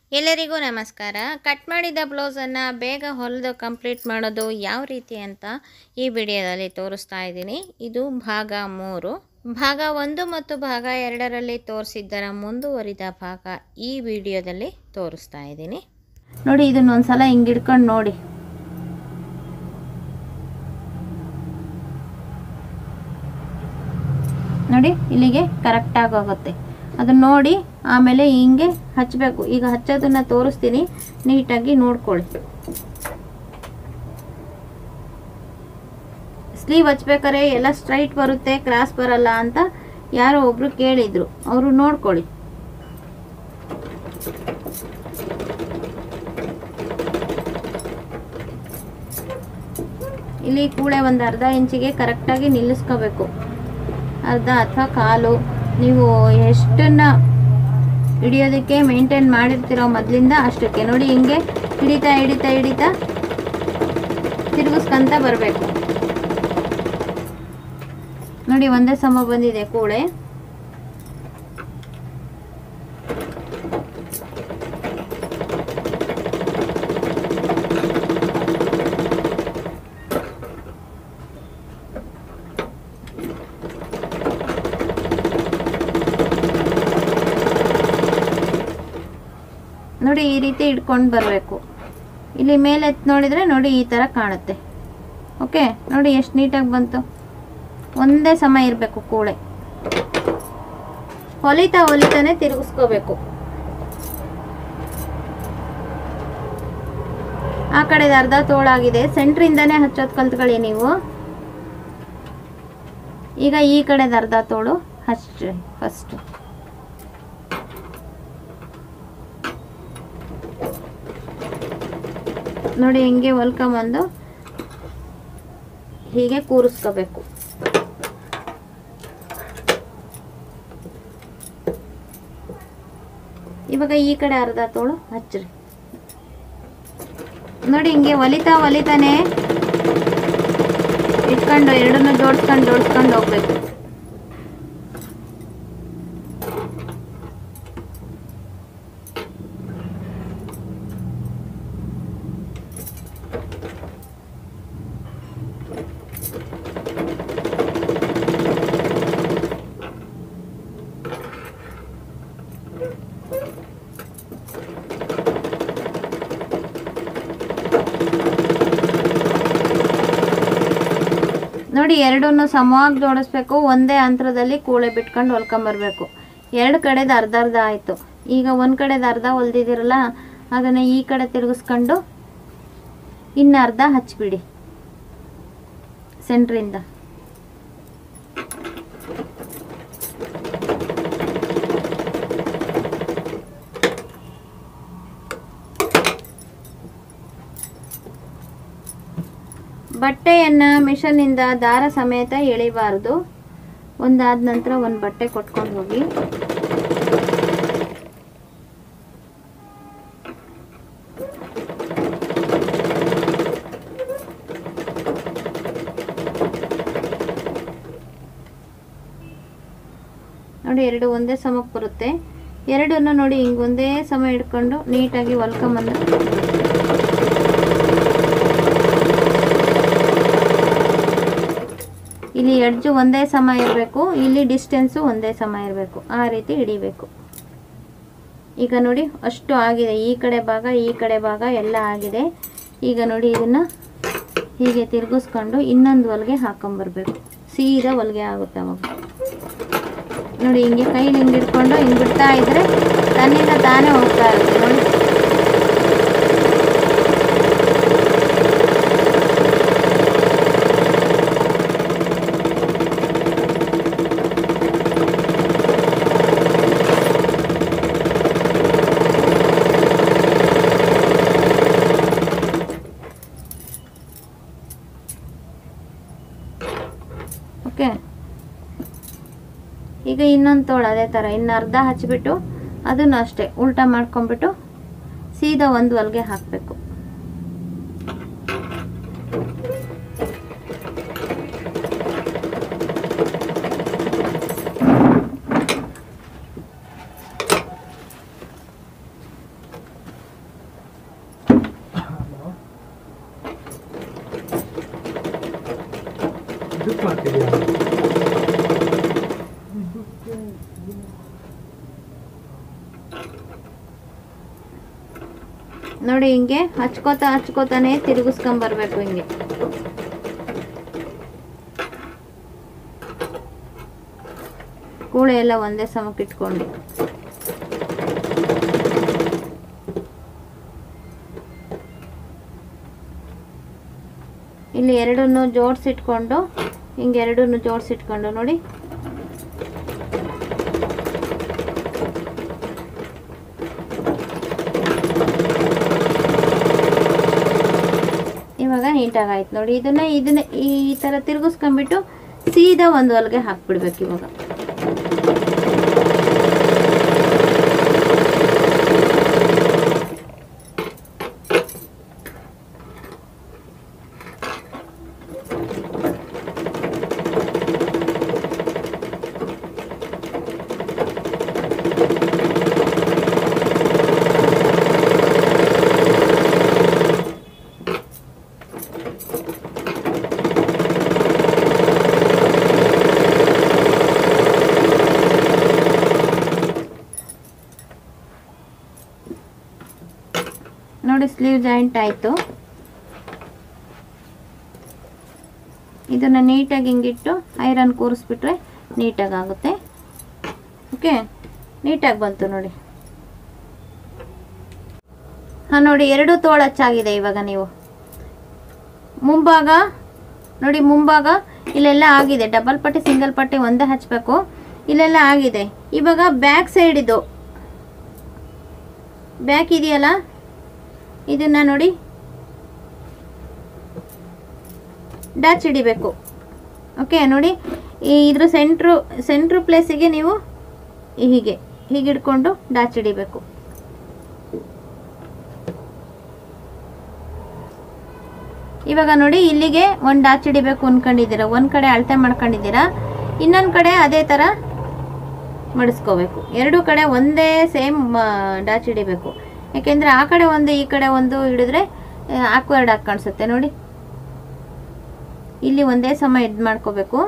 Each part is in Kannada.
ಎಲ್ಲರಿಗೂ ನಮಸ್ಕಾರ ಕಟ್ ಮಾಡಿದ ಬ್ಲೌಸನ್ನು ಬೇಗ ಹೊಲಿದು ಕಂಪ್ಲೀಟ್ ಮಾಡೋದು ಯಾವ ರೀತಿ ಅಂತ ಈ ವಿಡಿಯೋದಲ್ಲಿ ತೋರಿಸ್ತಾ ಇದ್ದೀನಿ ಇದು ಭಾಗ ಮೂರು ಭಾಗ ಒಂದು ಮತ್ತು ಭಾಗ ಎರಡರಲ್ಲಿ ತೋರಿಸಿದ್ದರ ಮುಂದುವರಿದ ಭಾಗ ಈ ವಿಡಿಯೋದಲ್ಲಿ ತೋರಿಸ್ತಾ ಇದ್ದೀನಿ ನೋಡಿ ಇದನ್ನ ಒಂದ್ಸಲ ಹಿಂಗೆ ಹಿಡ್ಕೊಂಡು ನೋಡಿ ನೋಡಿ ಇಲ್ಲಿಗೆ ಕರೆಕ್ಟಾಗಿ ಹೋಗುತ್ತೆ ಅದನ್ನ ನೋಡಿ ಆಮೇಲೆ ಹಿಂಗೆ ಹಚ್ಚಬೇಕು ಈಗ ಹಚ್ಚೋದನ್ನ ತೋರಿಸ್ತೀನಿ ನೀಟಾಗಿ ನೋಡ್ಕೊಳ್ಳಿ ಸ್ಲೀವ್ ಹಚ್ಬೇಕಾರೆ ಎಲ್ಲ ಸ್ಟ್ರೈಟ್ ಬರುತ್ತೆ ಕ್ರಾಸ್ ಬರಲ್ಲ ಅಂತ ಯಾರೋ ಒಬ್ರು ಕೇಳಿದ್ರು ಅವರು ನೋಡ್ಕೊಳ್ಳಿ ಇಲ್ಲಿ ಕೂಳೆ ಒಂದು ಅರ್ಧ ಇಂಚಿಗೆ ಕರೆಕ್ಟಾಗಿ ನಿಲ್ಲಿಸ್ಕೋಬೇಕು ಅರ್ಧ ಅಥವಾ ಕಾಲು ನೀವು ಎಷ್ಟನ್ನ ಹಿಡಿಯೋದಕ್ಕೆ ಮೇಂಟೈನ್ ಮಾಡಿರ್ತೀರೋ ಮೊದಲಿಂದ ಅಷ್ಟಕ್ಕೆ ನೋಡಿ ಹಿಂಗೆ ಹಿಡಿತಾ ಹಿಡಿತಾ ಹಿಡಿತಾ ತಿರುಗಿಸ್ಕೊಂತ ಬರಬೇಕು ನೋಡಿ ಒಂದೇ ಸಮ ಬಂದಿದೆ ಕೂಳೆ ನೋಡಿ ಈ ರೀತಿ ಇಟ್ಕೊಂಡು ಬರಬೇಕು ಇಲ್ಲಿ ಮೇಲೆ ಎತ್ತಿ ನೋಡಿದರೆ ನೋಡಿ ಈ ಥರ ಕಾಣುತ್ತೆ ಓಕೆ ನೋಡಿ ಎಷ್ಟು ನೀಟಾಗಿ ಬಂತು ಒಂದೇ ಸಮ ಇರಬೇಕು ಕೂಳೆ ಹೊಲಿತಾ ಹೊಲಿತಾನೆ ತಿರುಗಿಸ್ಕೋಬೇಕು ಆ ಕಡೆದ ಅರ್ಧ ತೋಳಾಗಿದೆ ಸೆಂಟ್ರಿಂದಾನೇ ಹಚ್ಚೋದು ಕಲ್ತ್ಕೊಳ್ಳಿ ನೀವು ಈಗ ಈ ಕಡೆದ ಅರ್ಧ ತೋಳು ಹಚ್ಚ್ರಿ ಫಸ್ಟು ನೋಡಿ ಹಿಂಗೆ ಹೊಲ್ಕೊಂಬಂದು ಹೀಗೆ ಕೂರಿಸ್ಕೋಬೇಕು ಇವಾಗ ಈ ಕಡೆ ಅರ್ಧ ತೋಳು ಹಚ್ಚ್ರಿ ನೋಡಿ ಹಿಂಗೆ ಒಲಿತಾ ಒಲಿತಾನೆ ಇಟ್ಕೊಂಡು ಎರಡನ್ನೂ ಜೋಡಿಸ್ಕೊಂಡು ಜೋಡಿಸ್ಕೊಂಡು ಹೋಗ್ಬೇಕು ನೋಡಿ ಎರಡನ್ನು ಸಮವಾಗಿ ಜೋಡಿಸ್ಬೇಕು ಒಂದೇ ಅಂತರದಲ್ಲಿ ಕೂಳೆ ಬಿಟ್ಕೊಂಡು ಹೊಲ್ಕೊಂಬರ್ಬೇಕು ಎರಡು ಕಡೆದು ಅರ್ಧ ಅರ್ಧ ಆಯಿತು ಈಗ ಒಂದು ಕಡೆದು ಅರ್ಧ ಹೊಲ್ದಿದ್ದೀರಲ್ಲ ಅದನ್ನು ಈ ಕಡೆ ತಿರುಗಿಸ್ಕೊಂಡು ಇನ್ನು ಅರ್ಧ ಹಚ್ಬಿಡಿ ಸೆಂಟ್ರಿಂದ ಬಟ್ಟೆಯನ್ನು ಮಿಷನ್ನಿಂದ ದಾರ ಸಮೇತ ಎಳಿಬಾರ್ದು ಒಂದಾದ ನಂತರ ಒಂದು ಬಟ್ಟೆ ಕೊಟ್ಕೊಂಡು ಹೋಗಿ ನೋಡಿ ಎರಡು ಒಂದೇ ಸಮಕ್ಕೆ ಬರುತ್ತೆ ಎರಡನ್ನು ನೋಡಿ ಹಿಂಗೆ ಒಂದೇ ಸಮ ಹಿಡ್ಕೊಂಡು ನೀಟಾಗಿ ಹೊಲ್ಕೊಂಬಂದು ಇಲ್ಲಿ ಎಡ್ಜು ಒಂದೇ ಸಮ ಇರಬೇಕು ಇಲ್ಲಿ ಡಿಸ್ಟೆನ್ಸು ಒಂದೇ ಸಮ ಇರಬೇಕು ಆ ರೀತಿ ಹಿಡಿಬೇಕು ಈಗ ನೋಡಿ ಅಷ್ಟು ಆಗಿದೆ ಈ ಕಡೆ ಭಾಗ ಈ ಕಡೆ ಭಾಗ ಎಲ್ಲ ಆಗಿದೆ ಈಗ ನೋಡಿ ಇದನ್ನು ಹೀಗೆ ತಿರುಗಿಸ್ಕೊಂಡು ಇನ್ನೊಂದು ಹೊಲಿಗೆ ಹಾಕೊಂಬರ್ಬೇಕು ಸೀದಾ ಹೊಲಿಗೆ ಆಗುತ್ತೆ ಅವಾಗ ನೋಡಿ ಹಿಂಗೆ ಕೈಲಿ ಹಿಂಗೆ ಹಿಡ್ಕೊಂಡು ಹಿಂಗೆ ಬಿಡ್ತಾ ಇದ್ರೆ ತನ್ನಿಂದ ತಾನೇ ಹೋಗ್ತಾ ಇರುತ್ತೆ ನೋಡಿ ಓಕೆ ಈಗ ಇನ್ನೊಂದು ತೋಳು ಅದೇ ಥರ ಇನ್ನು ಅರ್ಧ ಹಚ್ಬಿಟ್ಟು ಅದನ್ನು ಅಷ್ಟೇ ಉಲ್ಟಾ ಮಾಡ್ಕೊಂಬಿಟ್ಟು ಸೀದಾ ಒಂದು ಹೊಲ್ಗೆ ಹಾಕಬೇಕು ಇದಕ್ಕೆ ಮಾಡ್ತಿದ್ಯಾ ನೋಡಿ ಹಿಂಗೆ ಹಚ್ಕೋತಾ ಹಚ್ಕೋತಾನೆ ತಿರುಗಿಸ್ಕೊಂಬರ್ಬೇಕು ಹಿಂಗೆ ಕೂಳೆ ಎಲ್ಲ ಒಂದೇ ಸಮಕ್ಕೆ ಇಟ್ಕೊಂಡು ಇಲ್ಲಿ ಎರಡನ್ನು ಜೋಡಿಸಿಟ್ಕೊಂಡು ಹಿಂಗೆ ಎರಡನ್ನು ಜೋಡಿಸಿಟ್ಕೊಂಡು ನೋಡಿ ಇವಾಗ ನೀಟಾಗಿ ಆಯ್ತು ನೋಡಿ ಇದನ್ನ ಇದನ್ನ ಈ ಥರ ತಿರುಗಿಸ್ಕೊಂಡ್ಬಿಟ್ಟು ಸೀದಾ ಒಂದು ಹೊಲಿಗೆ ಹಾಕ್ಬಿಡ್ಬೇಕು ಇವಾಗ ನೋಡಿ ಸ್ಲೀವ್ ಜಾಯಿಂಟ್ ಆಯಿತು ಇದನ್ನು ನೀಟಾಗಿ ಹಿಂಗಿಟ್ಟು ಐರನ್ ಕೂರಿಸ್ಬಿಟ್ರೆ ನೀಟಾಗಿ ಆಗುತ್ತೆ ಓಕೆ ನೀಟಾಗಿ ಬಂತು ನೋಡಿ ಹಾಂ ನೋಡಿ ಎರಡು ತೋಳು ಹಚ್ಚಾಗಿದೆ ಇವಾಗ ನೀವು ಮುಂಭಾಗ ನೋಡಿ ಮುಂಭಾಗ ಇಲ್ಲೆಲ್ಲ ಆಗಿದೆ ಡಬಲ್ ಪಟ್ಟಿ ಸಿಂಗಲ್ ಪಟ್ಟಿ ಒಂದೇ ಹಚ್ಚಬೇಕು ಇಲ್ಲೆಲ್ಲ ಆಗಿದೆ ಇವಾಗ ಬ್ಯಾಕ್ ಸೈಡ್ ಇದು ಬ್ಯಾಕ್ ಇದೆಯಲ್ಲ ಇದನ್ನ ನೋಡಿ ಡಾಚ್ ಹಿಡಿಬೇಕು ಓಕೆ ನೋಡಿ ಈ ಇದ್ರ ಸೆಂಟ್ರು ಸೆಂಟ್ರು ಪ್ಲೇಸಿಗೆ ನೀವು ಹೀಗೆ ಹೀಗೆ ಹಿಡ್ಕೊಂಡು ಡಾಚ್ ಹಿಡಿಬೇಕು ಇವಾಗ ನೋಡಿ ಇಲ್ಲಿಗೆ ಒಂದು ಡಾಚ್ ಹಿಡಿಬೇಕು ಅನ್ಕೊಂಡಿದ್ದೀರಾ ಒಂದು ಕಡೆ ಅಳತೆ ಮಾಡ್ಕೊಂಡಿದ್ದೀರಾ ಇನ್ನೊಂದು ಕಡೆ ಅದೇ ಥರ ಮಡಿಸ್ಕೋಬೇಕು ಎರಡು ಕಡೆ ಒಂದೇ ಸೇಮ್ ಡಾಚ್ ಹಿಡಿಬೇಕು ಯಾಕೆಂದರೆ ಆ ಕಡೆ ಒಂದು ಈ ಕಡೆ ಒಂದು ಹಿಡಿದ್ರೆ ಆಕ್ವರ್ಡ್ ಆಗಿ ಕಾಣಿಸುತ್ತೆ ನೋಡಿ ಇಲ್ಲಿ ಒಂದೇ ಸಮ ಇದು ಮಾಡ್ಕೋಬೇಕು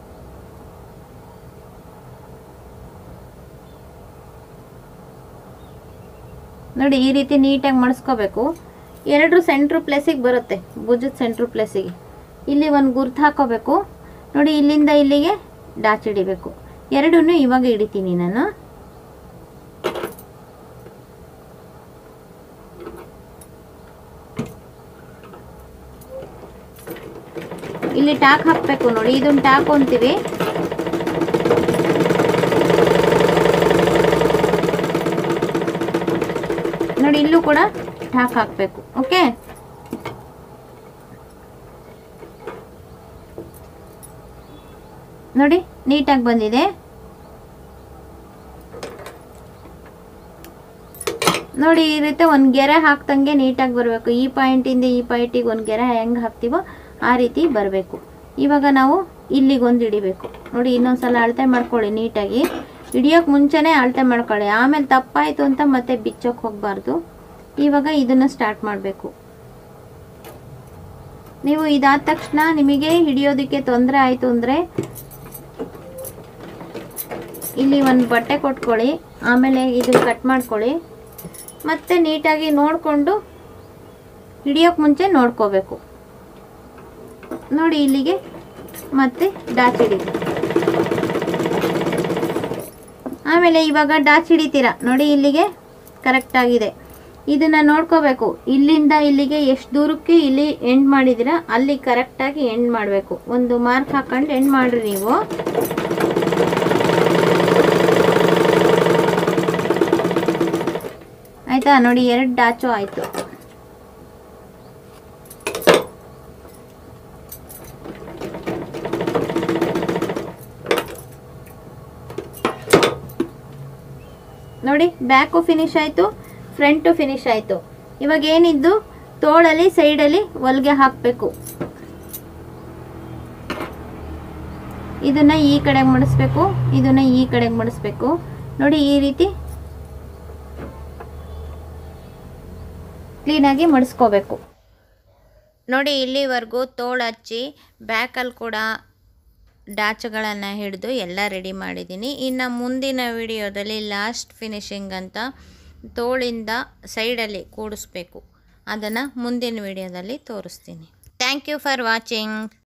ನೋಡಿ ಈ ರೀತಿ ನೀಟಾಗಿ ಮಡಿಸ್ಕೋಬೇಕು ಎರಡು ಸೆಂಟ್ರ್ ಪ್ಲೇಸಿಗೆ ಬರುತ್ತೆ ಭುಜದ ಸೆಂಟ್ರ್ ಪ್ಲೇಸಿಗೆ ಇಲ್ಲಿ ಒಂದು ಗುರ್ತು ಹಾಕೋಬೇಕು ನೋಡಿ ಇಲ್ಲಿಂದ ಇಲ್ಲಿಗೆ ಡಾಚ್ ಹಿಡಿಬೇಕು ಎರಡನ್ನೂ ಇವಾಗ ಹಿಡಿತೀನಿ ನಾನು ಇಲ್ಲಿ ಟಾಕ್ ಹಾಕಬೇಕು ನೋಡಿ ಇದನ್ನ ಟಾಕ್ ಅಂತೀವಿ ನೋಡಿ ಇಲ್ಲೂ ಕೂಡ ಟಾಕ್ ಹಾಕಬೇಕು ಓಕೆ ನೋಡಿ ನೀಟಾಗಿ ಬಂದಿದೆ ನೋಡಿ ಈ ರೀತಿ ಒಂದು ಗೆರೆ ಹಾಕ್ದಂಗೆ ನೀಟಾಗಿ ಬರಬೇಕು ಈ ಪಾಯಿಂಟಿಂದ ಈ ಪಾಯಿಂಟಿಗೆ ಒಂದು ಗೆರೆ ಹೆಂಗೆ ಹಾಕ್ತೀವೋ ಆ ರೀತಿ ಬರಬೇಕು ಇವಾಗ ನಾವು ಇಲ್ಲಿಗೊಂದು ಹಿಡಿಬೇಕು ನೋಡಿ ಇನ್ನೊಂದ್ಸಲ ಅಳತೆ ಮಾಡ್ಕೊಳ್ಳಿ ನೀಟಾಗಿ ಹಿಡಿಯೋಕೆ ಮುಂಚೆನೇ ಅಳತೆ ಮಾಡ್ಕೊಳ್ಳಿ ಆಮೇಲೆ ತಪ್ಪಾಯಿತು ಅಂತ ಮತ್ತೆ ಬಿಚ್ಚೋಕೆ ಹೋಗಬಾರ್ದು ಇವಾಗ ಇದನ್ನು ಸ್ಟಾರ್ಟ್ ಮಾಡಬೇಕು ನೀವು ಇದಾದ ತಕ್ಷಣ ನಿಮಗೆ ಹಿಡಿಯೋದಕ್ಕೆ ತೊಂದರೆ ಆಯಿತು ಅಂದರೆ ಇಲ್ಲಿ ಒಂದು ಬಟ್ಟೆ ಕೊಟ್ಕೊಳ್ಳಿ ಆಮೇಲೆ ಇದನ್ನು ಕಟ್ ಮಾಡ್ಕೊಳ್ಳಿ ಮತ್ತೆ ನೀಟಾಗಿ ನೋಡಿಕೊಂಡು ಹಿಡಿಯೋಕೆ ಮುಂಚೆ ನೋಡ್ಕೋಬೇಕು ನೋಡಿ ಇಲ್ಲಿಗೆ ಮತ್ತೆ ಡಾಚ್ ಹಿಡಿ ಆಮೇಲೆ ಇವಾಗ ಡಾಚ್ ಹಿಡಿತೀರಾ ನೋಡಿ ಇಲ್ಲಿಗೆ ಕರೆಕ್ಟ್ ಆಗಿದೆ ಇದನ್ನ ನೋಡ್ಕೋಬೇಕು ಇಲ್ಲಿಂದ ಇಲ್ಲಿಗೆ ಎಷ್ಟು ದೂರಕ್ಕೆ ಇಲ್ಲಿ ಎಂಡ್ ಮಾಡಿದಿರಾ ಅಲ್ಲಿ ಕರೆಕ್ಟಾಗಿ ಎಂಡ್ ಮಾಡಬೇಕು ಒಂದು ಮಾರ್ಕ್ ಹಾಕೊಂಡು ಎಂಡ್ ಮಾಡ್ರಿ ನೀವು ಆಯ್ತಾ ನೋಡಿ ಎರಡು ಡಾಚು ಆಯ್ತು ನೋಡಿ ಬ್ಯಾಕು ಫಿನಿಶ್ ಆಯಿತು ಫ್ರಂಟು ಫಿನಿಶ್ ಆಯಿತು ಇವಾಗ ಏನಿದ್ದು ತೋಳಲ್ಲಿ ಸೈಡಲ್ಲಿ ಹೊಲಿಗೆ ಹಾಕಬೇಕು ಇದನ್ನ ಈ ಕಡೆಗೆ ಮಡಿಸ್ಬೇಕು ಇದನ್ನ ಈ ಕಡೆಗೆ ಮಡಿಸ್ಬೇಕು ನೋಡಿ ಈ ರೀತಿ ಕ್ಲೀನಾಗಿ ಮಡಿಸ್ಕೋಬೇಕು ನೋಡಿ ಇಲ್ಲಿವರೆಗೂ ತೋಳು ಹಚ್ಚಿ ಬ್ಯಾಕಲ್ಲಿ ಕೂಡ ಡಾಚುಗಳನ್ನು ಹಿಡಿದು ಎಲ್ಲ ರೆಡಿ ಮಾಡಿದ್ದೀನಿ ಇನ್ನು ಮುಂದಿನ ವಿಡಿಯೋದಲ್ಲಿ ಲಾಸ್ಟ್ ಫಿನಿಶಿಂಗ್ ಅಂತ ತೋಳಿಂದ ಸೈಡಲ್ಲಿ ಕೂಡಿಸ್ಬೇಕು ಅದನ್ನು ಮುಂದಿನ ವಿಡಿಯೋದಲ್ಲಿ ತೋರಿಸ್ತೀನಿ ಥ್ಯಾಂಕ್ ಯು ಫಾರ್ ವಾಚಿಂಗ್